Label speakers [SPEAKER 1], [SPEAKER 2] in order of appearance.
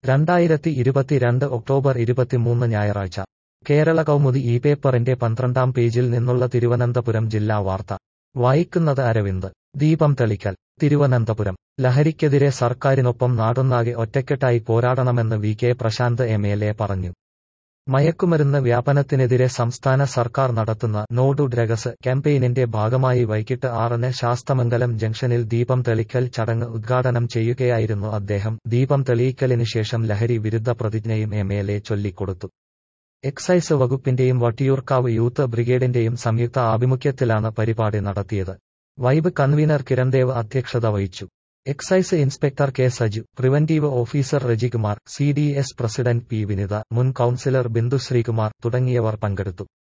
[SPEAKER 1] രണ്ടായിരത്തി ഇരുപത്തിരണ്ട് ഒക്ടോബർ ഇരുപത്തിമൂന്ന് ഞായറാഴ്ച കേരള കൗമുദി ഈ പേപ്പറിന്റെ പന്ത്രണ്ടാം പേജിൽ നിന്നുള്ള തിരുവനന്തപുരം ജില്ലാ വാർത്ത വായിക്കുന്നത് അരവിന്ദ് ദീപം തെളിക്കൽ തിരുവനന്തപുരം ലഹരിക്കെതിരെ സർക്കാരിനൊപ്പം നാടൊന്നാകെ ഒറ്റക്കെട്ടായി പോരാടണമെന്ന് V K Prashanth M L A പറഞ്ഞു മയക്കുമരുന്ന് വ്യാപനത്തിനെതിരെ സംസ്ഥാന സർക്കാർ നടത്തുന്ന നോ ടു ഡ്രഗ്സ് ക്യാമ്പയിനിന്റെ ഭാഗമായി വൈകിട്ട് ആറിന് ശാസ്തമംഗലം ജംഗ്ഷനിൽ ദീപം തെളിക്കൽ ചടങ്ങ് ഉദ്ഘാടനം ചെയ്യുകയായിരുന്നു അദ്ദേഹം ദീപം തെളിയിക്കലിന് ശേഷം ലഹരി വിരുദ്ധ പ്രതിജ്ഞയും എം എൽ എ ചൊല്ലിക്കൊടുത്തു എക്സൈസ് വകുപ്പിന്റെയും വട്ടിയൂർക്കാവ് യൂത്ത് ബ്രിഗേഡിന്റെയും സംയുക്ത ആഭിമുഖ്യത്തിലാണ് പരിപാടി നടത്തിയത് വൈബ് കൺവീനർ കിരൺദേവ് അധ്യക്ഷത വഹിച്ചു excise inspector K Saju preventive officer Rajikumar C D S president P Vinitha മുൻ കൌൺസിലർ ബിന്ദു ശ്രീകുമാർ തുടങ്ങിയവർ പങ്കെടുത്തു